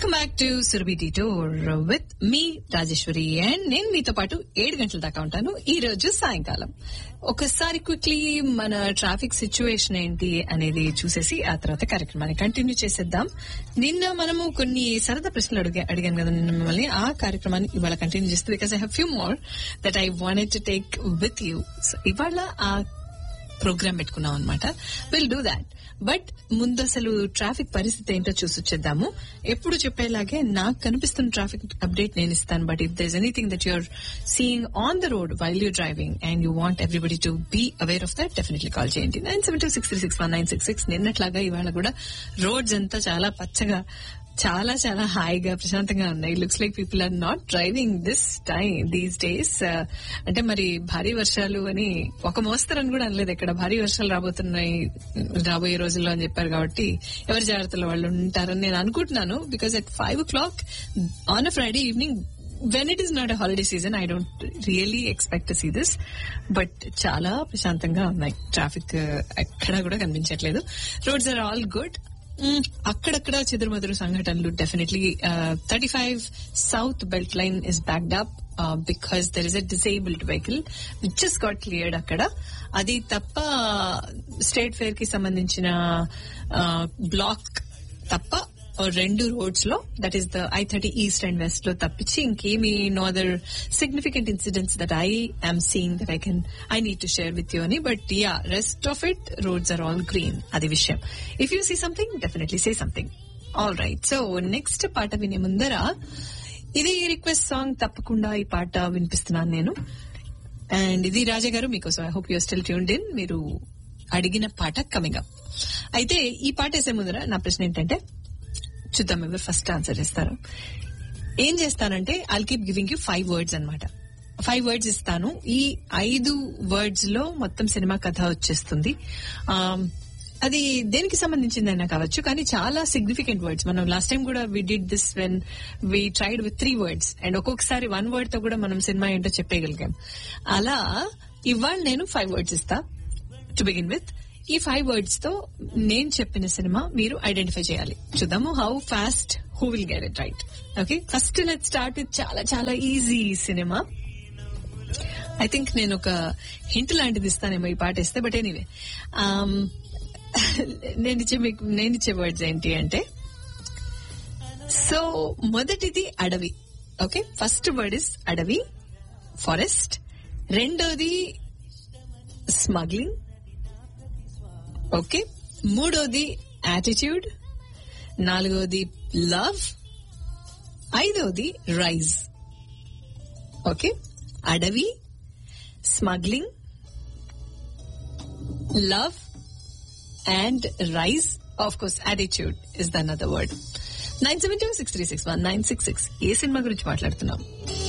welcome back to Surabhi tour with me Rajeshwari and నేను మీతో పాటు ఏడు గంటల దాకా ఉంటాను ఈ రోజు సాయంకాలం ఒకసారి క్విక్లీ మన ట్రాఫిక్ సిచ్యువేషన్ ఏంటి అనేది చూసేసి ఆ తర్వాత కార్యక్రమాన్ని కంటిన్యూ చేసేద్దాం నిన్న మనము కొన్ని సరదా ప్రశ్నలు అడిగా అడిగాను కదా నిన్న మిమ్మల్ని ఆ కార్యక్రమాన్ని ఇవాళ కంటిన్యూ చేస్తే because I have few more that I wanted to take with you ఇవాళ ఆ ప్రోగ్రామ్ పెట్టుకున్నాం అనమాట విల్ డూ దాట్ బట్ ముందు అసలు ట్రాఫిక్ పరిస్థితి ఏంటో చూసొచ్చేద్దాము ఎప్పుడు చెప్పేలాగే నాకు కనిపిస్తున్న ట్రాఫిక్ అప్డేట్ నేను ఇస్తాను but if there's anything that you're seeing on the road while you driving and you want everybody to be aware of that definitely call చేయండి nine seven two six three six one nine six six నిన్నట్లాగా ఇవాళ కూడా roads అంతా చాలా పచ్చగా చాలా చాలా హాయిగా ప్రశాంతంగా ఉన్నాయి looks like people are not driving this time these days అంటే మరి భారీ వర్షాలు అని ఒక మోస్తరని కూడా అనలేదు ఇక్కడ భారీ వర్షాలు రాబోతున్నాయి రాబోయే రోజుల్లో అని చెప్పారు కాబట్టి ఎవరి జాగ్రత్తలో వాళ్ళు ఉంటారని నేను అనుకుంటున్నాను because at five o'clock on a Friday evening when it is not a holiday season I don't really expect to see this but చాలా ప్రశాంతంగా ఉన్నాయి ట్రాఫిక్ ఎక్కడా కూడా కనిపించట్లేదు రోడ్స్ ఆర్ ఆల్ గుడ్ అక్కడక్కడ చెదురుమదురు సంఘటనలు definitely thirty five south belt line is backed up because there is a disabled vehicle which is got cleared అక్కడ అది తప్ప స్టేట్ ఫేర్ కి సంబంధించిన బ్లాక్ తప్ప రెండు రోడ్స్ లో that is the I thirty east and west లో తప్పించి ఇంకేమి no other significant incidents that I I'm seeing that I can I need to share with you అని but yeah rest of it roads are all green అది విషయం if you see something definitely say something all right so next పాట వినే ముందర ఇది request song తప్పకుండా ఈ పాట వినిపిస్తున్నాను నేను అండ్ ఇది రాజా గారు మీకోసం I hope you're still tuned in మీరు అడిగిన పాట కమింగ్ అప్ అయితే ఈ పాట వేసే ముందర నా ప్రశ్న ఏంటంటే చూద్దాం ఎవరు ఫస్ట్ ఆన్సర్ ఇస్తారు ఏం చేస్తానంటే I'll keep giving you five words అనమాట ఫైవ్ వర్డ్స్ ఇస్తాను ఈ ఐదు వర్డ్స్ లో మొత్తం సినిమా కథ వచ్చేస్తుంది అది దేనికి సంబంధించిందైనా కావచ్చు కానీ చాలా సిగ్నిఫికెంట్ వర్డ్స్ మనం లాస్ట్ టైం కూడా we did this when we tried with three words and ఒక్కొక్కసారి వన్ వర్డ్ తో కూడా మనం సినిమా ఏంటో చెప్పేయగలిగాం అలా ఇవాళ నేను ఫైవ్ వర్డ్స్ ఇస్తా టు బిగిన్ విత్ ఈ ఫైవ్ వర్డ్స్ తో నేను చెప్పిన సినిమా మీరు ఐడెంటిఫై చేయాలి చూద్దాము how fast who will get it right okay first let start with చాలా చాలా ఈజీ సినిమా ఐ థింక్ నేను ఒక హింట్ లాంటిది ఇస్తానేమో ఈ పాట ఇస్తే బట్ ఎనీవే నేను ఇచ్చే మీకు నేను ఇచ్చే వర్డ్స్ ఏంటి అంటే సో మొదటిది అడవి okay first word is adavi forest రెండోది స్మగ్లింగ్ ఓకే మూడోది యాటిట్యూడ్ నాలుగోది లవ్ ఐదోది rise okay adavi smuggling love and rise of course attitude is the another word nine seven two six three six one nine six six ఏ cinema గురించి మాట్లాడుతున్నాం